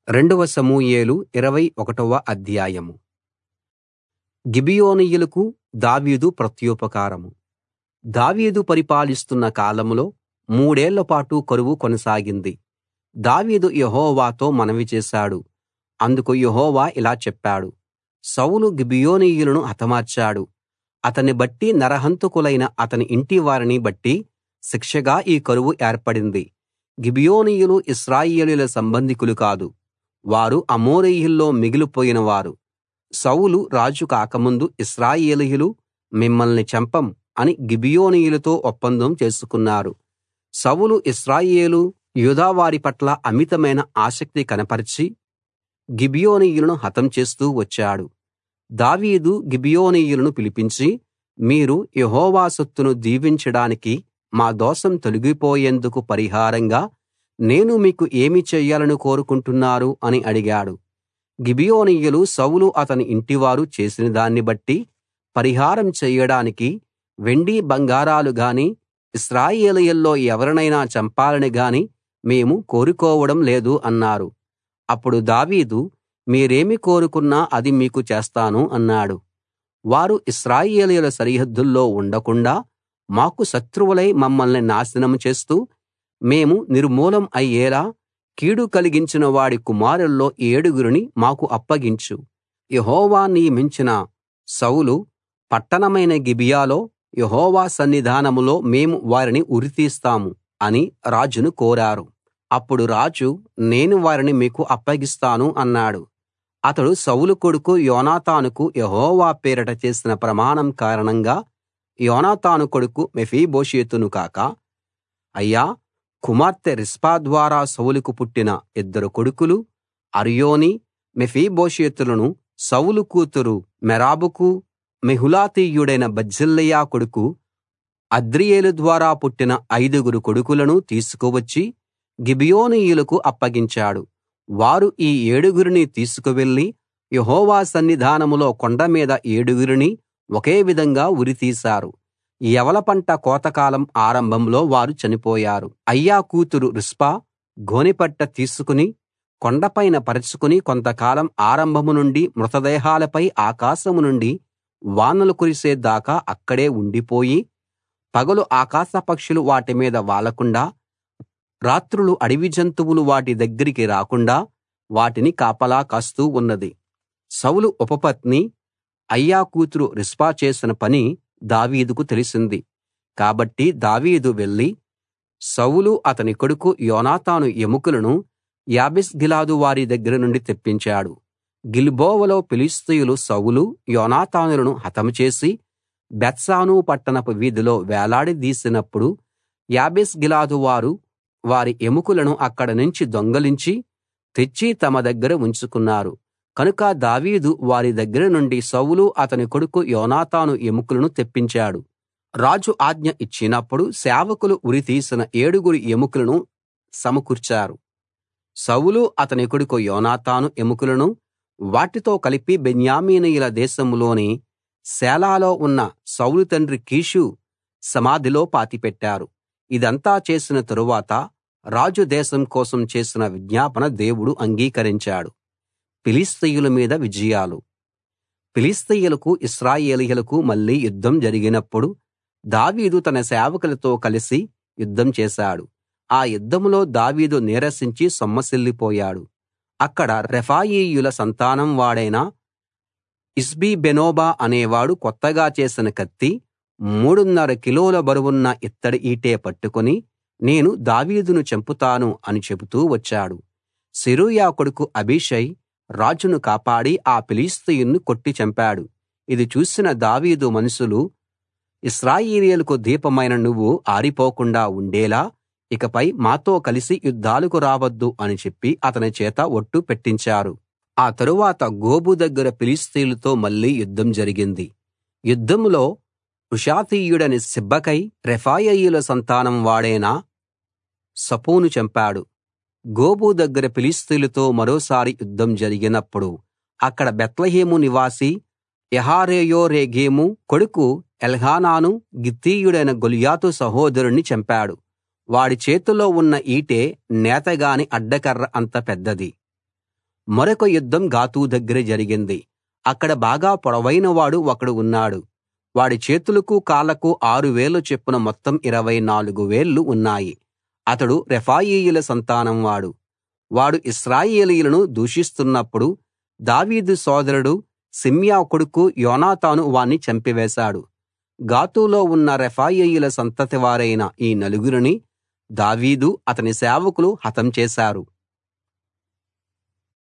రెండవ సమూయేలు ఇరవై ఒకటవ అధ్యాయం గిబియోనీయులకు దావీదు ప్రత్యుపకారం దావీదు పరిపాలిస్తున్న కాలంలో మూడేళ్ల పాటు కరువు కొనసాగింది దావీదు యెహోవాతో మనవి చేశాడు అందుకు యెహోవా ఇలా చెప్పాడు సౌలు గిబియోనీయులను హతమార్చాడు అతన్ని బట్టి నరహంతకులైన అతని ఇంటివారిని బట్టి శిక్షగా ఈ కరువు ఏర్పడింది గిబియోనీయులు ఇశ్రాయేలీయుల సంబంధికులు కాదు వారు అమోరీయుల్లో మిగిలిపోయిన వారు సౌలు రాజు కాకముందు ఇశ్రాయేలీయులు మిమ్మల్ని చంపం అని గిబియోనీయులతో ఒప్పందం చేసుకున్నారు సౌలు ఇశ్రాయేలు యూదావారి పట్ల అమితమైన ఆసక్తి కనపరచి గిబియోనీయులను హతం చేస్తూ వచ్చాడు దావీదు గిబియోనీయులను పిలిపించి మీరు యెహోవా సొత్తును దీవించడానికి మా దోషం తొలగిపోయేందుకు పరిహారంగా నేను మీకు ఏమి చెయ్యాలని కోరుకుంటున్నారు అని అడిగాడు గిబియోనీయులు సౌలు అతని ఇంటివారు చేసిన దాన్ని బట్టి పరిహారం చెయ్యడానికి వెండి బంగారాలు గాని ఇశ్రాయేలీయుల్లో ఎవరినైనా చంపాలని గాని మేము కోరుకోవడం లేదు అన్నారు అప్పుడు దావీదు మీరేమి కోరుకున్నా అది మీకు చేస్తాను అన్నాడు వారు ఇశ్రాయేలీయుల సరిహద్దుల్లో ఉండకుండా మాకు శత్రువులై మమ్మల్ని నాశనం చేస్తూ మేము నిర్మూలం అయ్యేలా కీడు కలిగించిన వాడి కుమారుల్లో ఏడుగురిని మాకు అప్పగించు యెహోవా నియమించిన సౌలు పట్టణమైన గిబియాలో యెహోవా సన్నిధానంలో మేము వారిని ఉరితీస్తాము అని రాజును కోరారు అప్పుడు రాజు నేను వారిని మీకు అప్పగిస్తాను అన్నాడు అతడు సౌలు కొడుకు యోనాతానుకు యెహోవా పేరట చేసిన ప్రమాణం కారణంగా యోనాతాను కొడుకు మెఫీబోషెతును కాక అయ్యా కుమార్తె రిస్పా ద్వారా సౌలుకు పుట్టిన ఇద్దరు కొడుకులు అర్యోని మెఫీబోషెతులను సౌలు కూతురు మెరాబుకు మెహులాతీయుడైన బర్జిల్లయి కొడుకు అద్రీయేలు ద్వారా పుట్టిన ఐదుగురు కొడుకులను తీసుకువచ్చి గిబియోనీయులకు అప్పగించాడు వారు ఈ ఏడుగురిని తీసుకువెళ్లి యెహోవా సన్నిధానంలో కొండ మీద ఏడుగురిని ఒకే విధంగా ఉరితీశారు యవల పంట కోతకాలం ఆరంభంలో వారు చనిపోయారు అయ్యా కూతురు రిస్పా గోనెపట్ట తీసుకుని కొండపైన పరచుకుని కొంతకాలం ఆరంభం నుండి మృతదేహాలపై ఆకాశం నుండి వానలు కురిసే దాకా అక్కడే ఉండిపోయి పగలు ఆకాశ పక్షులు వాటి మీద వాలకుండా రాత్రులు అడవి జంతువులు వాటి దగ్గరికి రాకుండా వాటిని కాపలా కాస్తూ ఉన్నది సౌలు ఉపపత్ని అయ్యా కూతురు రిస్పా చేసిన పని దావీదుకు తెలిసింది కాబట్టి దావీదు వెళ్లి సౌలు అతని కొడుకు యోనాతాను ఎముకలను యాబేష్గిలాదు వారి దగ్గర నుండి తెప్పించాడు గిల్బోవలో ఫిలిష్తీయులు సౌలు యోనాతానులను హతం చేసి బేత్షాను పట్టణపు వీధిలో వేలాడదీసినప్పుడు యాబేష్గిలాదు వారు వారి ఎముకలను అక్కడ నుంచి దొంగలించి తెచ్చి తమ దగ్గర ఉంచుకున్నారు కనుక దావీదు వారి దగ్గర నుండి సౌలు అతని కొడుకు యోనాతాను ఎముకలను తెప్పించాడు రాజు ఆజ్ఞ ఇచ్చినప్పుడు సేవకులు ఉరితీసిన ఏడుగురి ఎముకలను సమకూర్చారు సౌలు అతని కొడుకు యోనాతాను ఎముకలను వాటితో కలిపి బెన్యామీనీయుల దేశంలోని సేలాలో ఉన్న సౌలు తండ్రి కీషు సమాధిలో పాతిపెట్టారు ఇదంతా చేసిన తరువాత రాజు దేశం కోసం చేసిన విజ్ఞాపన దేవుడు అంగీకరించాడు ఫిలిష్తీయుల మీద విజయాలు ఫిలిష్తీయులకు ఇశ్రాయేలీయులకు మళ్ళీ యుద్ధం జరిగినప్పుడు దావీదు తన సేవకులతో కలిసి యుద్ధం చేశాడు ఆ యుద్ధంలో దావీదు నీరసించి సొమ్మసిల్లిపోయాడు అక్కడ రెఫాయీయుల సంతానం వాడైన ఇష్బీబెనోబా అనేవాడు కొత్తగా చేసిన కత్తి మూడున్నర కిలోల బరువున్న ఇత్తడి ఈటె పట్టుకుని నేను దావీదును చంపుతాను అని చెబుతూ వచ్చాడు సెరూయా కొడుకు అబీషై రాజును కాపాడి ఆ ఫిలిష్తీయుణ్ణి కొట్టి చంపాడు ఇది చూసిన దావీదు మనుషులు ఇశ్రాయేలీయులకు దీపమైన నువ్వు ఆరిపోకుండా ఉండేలా ఇకపై మాతో కలిసి యుద్ధాలకు రావద్దు అని చెప్పి అతని చేత ఒట్టు పెట్టించారు ఆ తరువాత గోబు దగ్గర ఫిలిష్తీయులతో మళ్ళీ యుద్ధం జరిగింది యుద్ధంలో హుషాతీయుడని సిబ్బెకై రెఫాయీయుల సంతానం వాడైన సఫును చంపాడు గోబు దగ్గర ఫిలిష్తీయులతో మరోసారి యుద్ధం జరిగినప్పుడు అక్కడ బేత్లెహేము నివాసి యహారేయోరెగీము కొడుకు ఎల్హానాను గిత్తీయుడైన గొల్యాతు సహోదరుణ్ణి చంపాడు వాడి చేతిలో ఉన్న ఈటె నేతగాని అడ్డకర్ర అంత పెద్దది మరొక యుద్ధం గాతు దగ్గర జరిగింది అక్కడ బాగా పొడవైన వాడు ఒకడు ఉన్నాడు వాడి చేతులకు కాళ్లకు ఆరు వేళ్ల చొప్పున మొత్తం ఇరవై నాలుగు వేళ్లు ఉన్నాయి అతడు రెఫాయీయుల సంతానం వాడు వాడు ఇశ్రాయేలీయులను దూషిస్తున్నప్పుడు దావీదు సోదరుడు షిమ్యా కొడుకు యోనాతాను వాణ్ణి చంపివేశాడు గాతులో ఉన్న రెఫాయీయుల సంతతి వారైన ఈ నలుగురిని దావీదు అతని సేవకులు హతం చేశారు